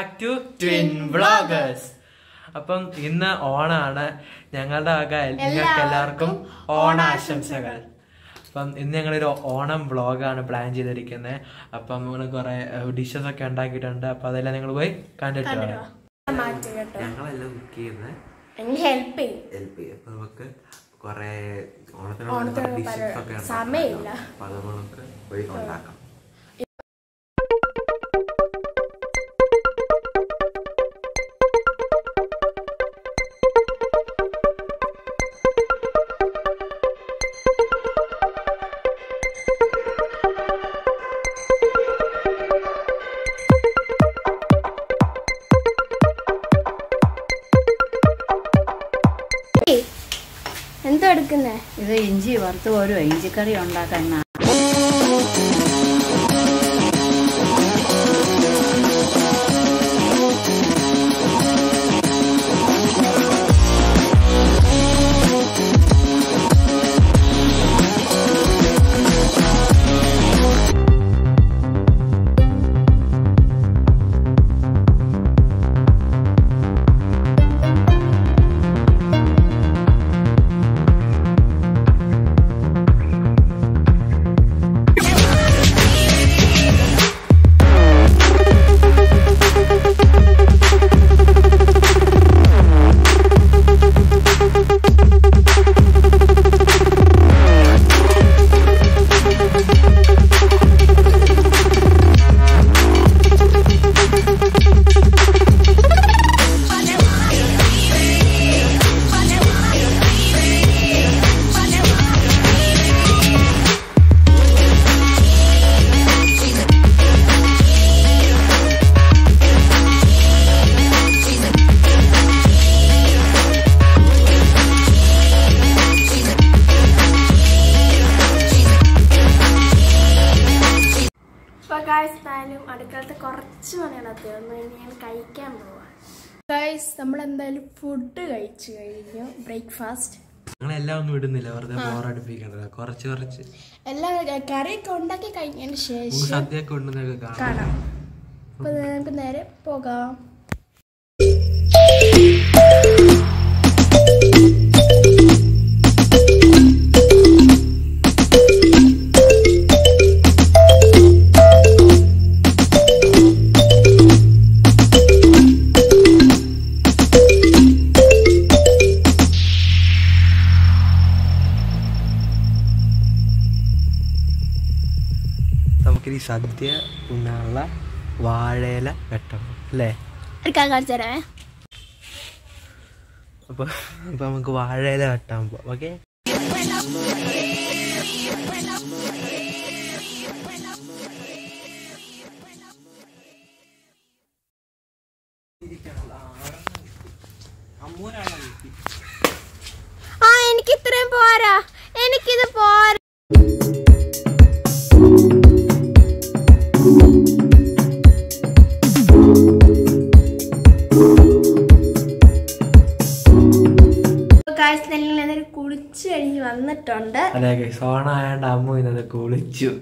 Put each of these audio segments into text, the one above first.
Back to twin vloggers അപ്പം ഇന്ന് ഓണാണ് ഞങ്ങളുടെ വക നിങ്ങൾക്ക് എല്ലാവർക്കും ഓണാശംസകൾ അപ്പം ഇന്ന് ഞങ്ങളൊരു ഓണം വ്ളോഗാണ് പ്ലാൻ ചെയ്തിരിക്കുന്നത് അപ്പം നമ്മൾ കുറെ ഡിഷസ് ഒക്കെ ഉണ്ടാക്കിയിട്ടുണ്ട് അപ്പൊ അതെല്ലാം നിങ്ങൾ പോയി കണ്ടിട്ട് വരാം മാറ്റി കേട്ടോ ഞങ്ങളെല്ലാം കുക്ക് ചെയ്യുന്നത് എനിക്ക് ഹെൽപ്പ് ചെയ്യും ഹെൽപ്പ് ചെയ്യും അപ്പൊ നമുക്ക് കുറെ ഓണത്തിനുള്ള ഓണത്തിനുള്ള ഡിഷസ് പല- ഒക്കെ സമയമില്ല. ഉണ്ടാക്കണം. അപ്പൊ അത് നമുക്ക് പോയി ഉണ്ടാക്കാം എന്തോ എടുക്കുന്നേ ഇത് ഇഞ്ചി വറുത്ത് പോരും ഇഞ്ചിക്കറി ഉണ്ടാക്കാൻ ഇപ്പൊ ഗായ്സ് എന്തായാലും അടുക്കളത്തെ കുറച്ച് പണിയാണ് തീർന്നു ഇനി ഞാൻ കഴിക്കാൻ പോവാ ഗായ്സ് നമ്മൾ എന്തായാലും ഫുഡ് കഴിച്ചു കഴിഞ്ഞു ബ്രേക്ക്ഫാസ്റ്റ് ഞങ്ങളെല്ലാം ഒന്നും ഇടുന്നില്ല വെറുതെ ബോറടിപ്പിക്കണ്ടല്ലോ കുറച്ച് കുറച്ച് എല്ലാം കറിയൊക്കെ ഉണ്ടാക്കി കഴിഞ്ഞതിന് നമുക്ക് ശേഷം സദ്യയൊക്കെ ഉണ്ടെന്നൊക്കെ കാണാം കാണാം അപ്പൊ നമുക്ക് നേരെ പോകാം നമുക്കിനി സദ്യ ഉണ്ണാനുള്ള വാഴയില വെട്ടണം അല്ലേ എടുക്കാൻ കാണിച്ചു തരാമേ അപ്പൊ അപ്പൊ നമുക്ക് വാഴയില വെട്ടാൻ പോവാം ഓക്കെ ആ എനിക്ക് ഇത്രയും പോരാ എനിക്കിത് പോരാ കാഴ്ച കുളിച്ച് കഴിഞ്ഞ് വന്നിട്ടുണ്ട് അതെ സോണ ആയതുകൊണ്ട് അമ്മ ഇന്നത് കുളിച്ചു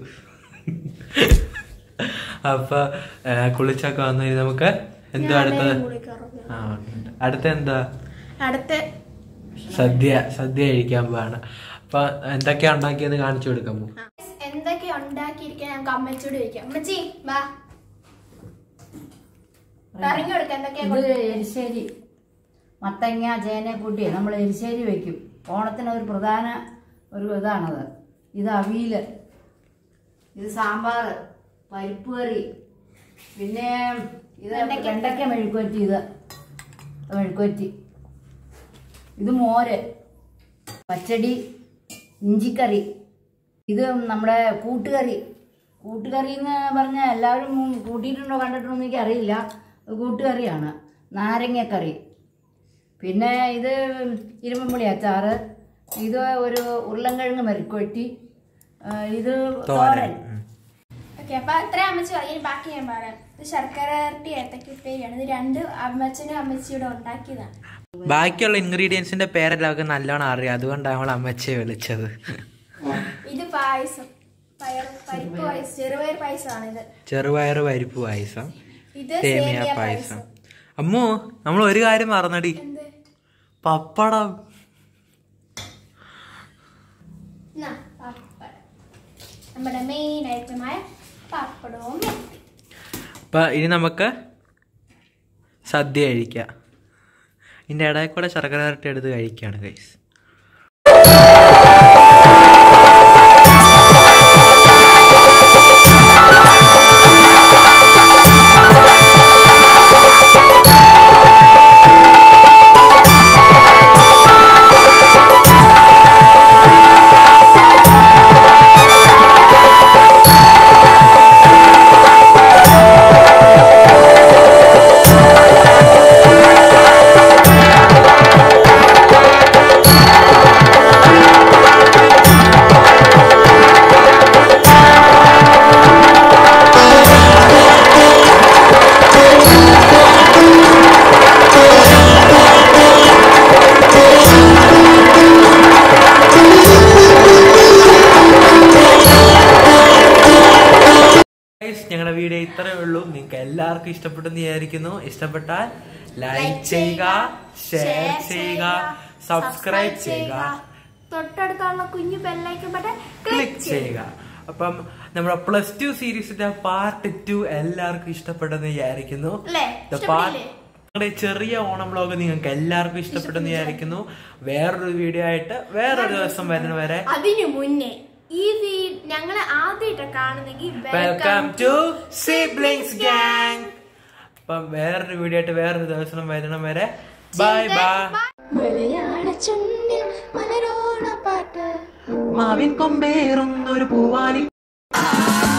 അപ്പൊ ഏ, കുളിച്ചൊക്കെ വന്നു ഇനി നമുക്ക് എന്തോ അടുത്തത് കുളിക്കാറുണ്ട്. ആ ഉണ്ട്. അടുത്ത എന്താ അടുത്ത സദ്യ സദ്യ കഴിക്കാൻ പോവാണ് അപ്പൊ എന്തൊക്കെയാ ഉണ്ടാക്കിയെന്ന് കാണിച്ചു കൊടുക്കാമോ എന്തൊക്കെ ഉണ്ടാക്കിയിരിക്കാൻ നമുക്ക് അമ്മച്ചോട് ചോദിക്കാം അമ്മച്ചി വാ പറഞ്ഞു കൊടുക്കാം എന്തൊക്കെയാ ഇത് കൊണ്ടുവരുന്നത്? എരിശ്ശേരി മത്തങ്ങ ചേന കൂട്ടി നമ്മൾ എരിശ്ശേരി വെക്കും ഓണത്തിന് ഒരു പ്രധാന ഒരു ഇതാണത് ഇത് അവിയൽ ഇത് സാമ്പാർ പരിപ്പ് കറി പിന്നെ ഇത് വെണ്ടയ്ക്ക മെഴുക്കുവറ്റി ഇത് മെഴുക്കുവറ്റി ഇത് മോര് പച്ചടി ഇഞ്ചിക്കറി ഇത് നമ്മുടെ കൂട്ടുകറി കൂട്ടുകറി എന്ന് പറഞ്ഞാൽ എല്ലാവരും കൂട്ടിയിട്ടുണ്ടോ കണ്ടിട്ടുണ്ടോ എന്ന് എനിക്ക് അറിയില്ല അത് കൂട്ടുകറിയാണ് നാരങ്ങക്കറി പിന്നെ ഇത് ഇരുമ്പുളി അച്ചാറ് ഇത് ഒരു ഉരുളൻകിഴങ്ങ് മെരുക്കുവറ്റി ആ, ഇത് തോരൻ ഓക്കെ അപ്പൊ അത്ര അമ്മച്ചി പറഞ്ഞു ഇനി ബാക്കി ഞാൻ പറയാം ഇത് ശർക്കര ഇരട്ടി ഏത്തക്ക ഉപ്പേരിയാണ് ഇത് രണ്ട് അമ്മച്ചനും അമ്മച്ചിയുടെ ഉണ്ടാക്കിയതാണ് ബാക്കിയുള്ള ഇൻഗ്രീഡിയൻസിന്റെ പേരെല്ലാവർക്കും നല്ലോണം അറിയാം അതുകൊണ്ടാണ് നമ്മൾ അമ്മച്ചയെ വിളിച്ചത് ഇത് പായസം പയർ പരിപ്പ് പായസം ചെറുപയർ പായസമാണ് ഇത് ചെറുപയർ പരിപ്പ് പായസം ഇത് സേമിയ സേമിയ പായസം അമ്മു നമ്മൾ ഒരു കാര്യം മറന്നടി എന്ത് പപ്പടം എന്നാ, പപ്പടം നമ്മുടെ മെയിൻ ഐറ്റമായ പപ്പടവും എത്തി അപ്പൊ ഇനി നമുക്ക് സദ്യ കഴിക്കാം ഇതിന്റെ ഇടയിൽ കൂടെ ശർക്കര വരട്ടി എടുത്ത് കഴിക്കുകയാണ് ഗൈസ് ഗൈസ് ഞങ്ങളുടെ വീഡിയോ ഇത്രയേ ഉള്ളൂ നിങ്ങൾക്ക് എല്ലാവർക്കും ഇഷ്ടപ്പെട്ടെന്ന് വിചാരിക്കുന്നു ഇഷ്ടപ്പെട്ടാൽ ലൈക്ക് ചെയ്യുക ഷെയർ ചെയ്യുക സബ്സ്ക്രൈബ് ചെയ്യുക തൊട്ടടുത്തുള്ള കുഞ്ഞു ബെല്ലൈക്കൻ ബട്ടൺ ക്ലിക്ക് ചെയ്യുക അപ്പം നമ്മുടെ പ്ലസ് ടു സീരീസിന്റെ പാർട്ട് ടു എല്ലാവർക്കും ഇഷ്ടപ്പെട്ടെന്ന് വിചാരിക്കുന്നു അല്ലേ? The part- ഞങ്ങളുടെ ചെറിയ ഓണം ബ്ലോഗ് നിങ്ങൾക്ക് എല്ലാവർക്കും ഇഷ്ടപ്പെട്ടെന്ന് വിചാരിക്കുന്നു വേറൊരു വീഡിയോ ആയിട്ട് വേറൊരു ദിവസം വരുന്ന വരെ അതിനു മുന്നേ ഈ വീ ഞങ്ങളെ ആദ്യമായിട്ട് കാണുന്നെങ്കിൽ വെൽക്കം ടു സിബ്ലിങ്സ് ഗ്യാങ് അപ്പം വേറൊരു വീഡിയോ ആയിട്ട് വേറൊരു ദിവസം വരണം വരെ ബൈ ബൈ മലയാള ചുണ്ടിൽ മലരോണ പാട്ട് മാവിൻ കൊമ്പേറുന്നൊരു പൂവാലി